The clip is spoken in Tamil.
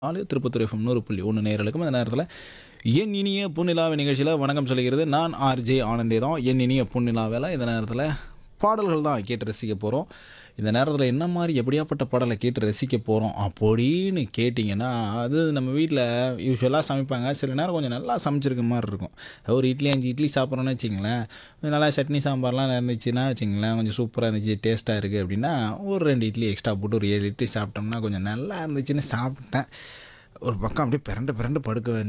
நாலு திருப்பத்தூர் எஃப்எம் நூறு புள்ளி ஒன்று நேரலுக்கும் அந்த நேரத்தில் என் இனிய பொன்னிலாவை நிகழ்ச்சியில் வணக்கம் சொல்லுகிறது நான் ஆர்ஜே ஆனந்தே தான் என் இனிய பொன்னிலாவில் இந்த நேரத்தில் பாடல்கள் தான் கேட்டு ரசிக்க போகிறோம் இந்த நேரத்தில் என்ன மாதிரி எப்படியாப்பட்ட பாடலை கேட்டு ரசிக்க போகிறோம் அப்படின்னு கேட்டிங்கன்னா அது நம்ம வீட்டில் யூஸ்வலாக சமைப்பாங்க சில நேரம் கொஞ்சம் நல்லா சமைச்சிருக்க மாதிரி இருக்கும் ஒரு இட்லி அஞ்சு இட்லி சாப்பிட்றோன்னு வச்சிங்களேன் நல்லா சட்னி சாம்பார்லாம் இருந்துச்சுன்னா வச்சிங்களேன் கொஞ்சம் சூப்பராக இருந்துச்சு டேஸ்ட்டாக இருக்குது அப்படின்னா ஒரு ரெண்டு இட்லி எக்ஸ்ட்ரா போட்டு ஒரு ஏழு இட்லி சாப்பிட்டோம்னா கொஞ்சம் நல்லா இருந்துச்சுன்னு சாப்பிட்டேன் ஒரு பக்கம் அப்படியே பிறண்டு பிறண்டு படுக்க வேண்டிய